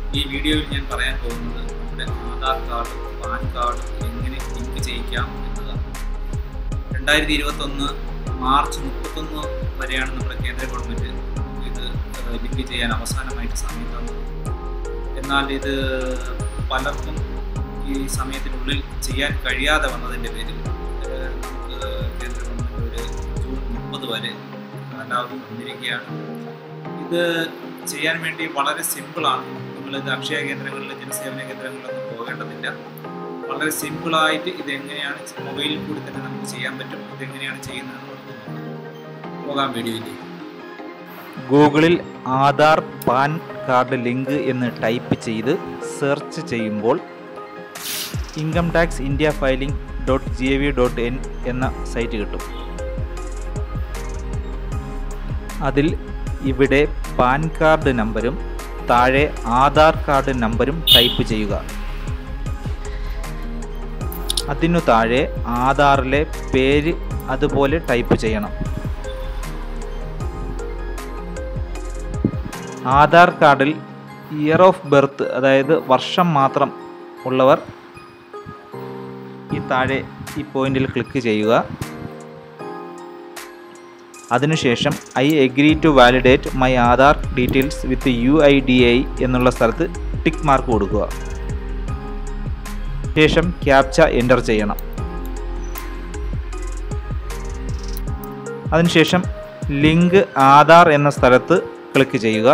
ഈ വീഡിയോയിൽ ഞാൻ പറയാൻ പോകുന്നത് നമ്മുടെ ആധാർ കാർഡും പാൻ കാർഡും എങ്ങനെ ലിങ്ക് ചെയ്യിക്കാം എന്നതാണ് രണ്ടായിരത്തി ഇരുപത്തൊന്ന് മാർച്ച് മുപ്പത്തൊന്ന് വരെയാണ് നമ്മുടെ കേന്ദ്ര ഗവൺമെൻറ് ഇത് ഏഹ്, ലിങ്ക് ചെയ്യാൻ അവസാനമായിട്ട് സമയം തന്നത് എന്നാൽ ഇത് പലർക്കും ഈ സമയത്തിനുള്ളിൽ ചെയ്യാൻ കഴിയാതെ വന്നതിൻ്റെ പേരിൽ ഏഹ്, നമുക്ക് കേന്ദ്ര ഗവൺമെൻറ് ഒരു ജൂൺ മുപ്പത് വരെ കാലാവധി തന്നിരിക്കുകയാണ് ഇത് ചെയ്യാൻ വേണ്ടി വളരെ സിമ്പിളാണ് നിങ്ങളിത് അക്ഷയ കേന്ദ്രങ്ങളിൽ ജനസേവന കേന്ദ്രങ്ങളിലൊന്നും പോകേണ്ടതില്ല വളരെ സിമ്പിളായിട്ട് ഇത് എങ്ങനെയാണ് മൊബൈലിൽ കൂടി തന്നെ നമുക്ക് ചെയ്യാൻ പറ്റും ഇതെങ്ങനെയാണ് ചെയ്യുന്നത് നമുക്ക് നോക്കാം. പോകാം വീഡിയോയിലേക്ക് ഗൂഗിളിൽ ആധാർ പാൻ കാർഡ് ലിങ്ക് എന്ന് ടൈപ്പ് ചെയ്ത് സെർച്ച് ചെയ്യുമ്പോൾ income tax India filing dot G V dot N എന്ന സൈറ്റ് കിട്ടും അതിൽ ഇവിടെ പാൻ കാർഡ് നമ്പരും താഴെ ആധാർ കാർഡ് നമ്പരും ടൈപ്പ് ചെയ്യുക അതിനു താഴെ ആധാറിലെ പേര് അതുപോലെ ടൈപ്പ് ചെയ്യണം ആധാർ കാർഡിൽ ഇയർ ഓഫ് ബർത്ത് അതായത് വർഷം മാത്രം ഉള്ളവർ ഈ താഴെ ഈ പോയിന്റിൽ ക്ലിക്ക് ചെയ്യുക അതിനുശേഷം I agree to validate my Aadhaar details with U I D I എന്നുള്ള സ്ഥലത്ത് ടിക്ക് മാർക്ക് കൊടുക്കുക ശേഷം ക്യാപ്ച എൻ്റർ ചെയ്യണം അതിനുശേഷം ലിങ്ക് ആധാർ എന്ന സ്ഥലത്ത് ക്ലിക്ക് ചെയ്യുക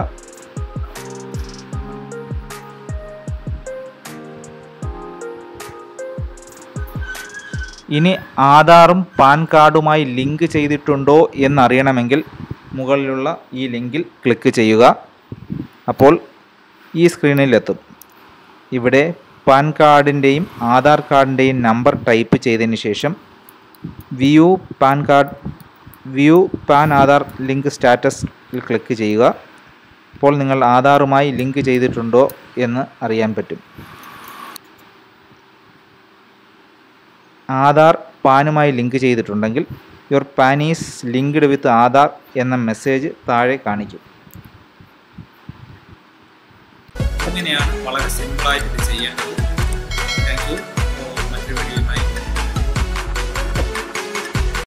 ഇനി ആധാറും പാൻ കാർഡുമായി ലിങ്ക് ചെയ്തിട്ടുണ്ടോ എന്നറിയണമെങ്കിൽ മുകളിലുള്ള ഈ ലിങ്കിൽ ക്ലിക്ക് ചെയ്യുക അപ്പോൾ ഈ സ്ക്രീനിലെത്തും ഇവിടെ പാൻ കാർഡിൻ്റെയും ആധാർ കാർഡിൻ്റെയും നമ്പർ ടൈപ്പ് ചെയ്തതിന് ശേഷം view PAN card view PAN Aadhaar link സ്റ്റാറ്റസിൽ ക്ലിക്ക് ചെയ്യുക അപ്പോൾ നിങ്ങൾ ആധാറുമായി ലിങ്ക് ചെയ്തിട്ടുണ്ടോ എന്ന് അറിയാൻ പറ്റും ആധാർ പാനുമായി ലിങ്ക് ചെയ്തിട്ടുണ്ടെങ്കിൽ your PAN is linked with Aadhaar എന്ന മെസ്സേജ് താഴെ കാണിക്കും അങ്ങനെയാണ് വളരെ സിമ്പിളായിട്ട് ഇത് ചെയ്യേണ്ടത്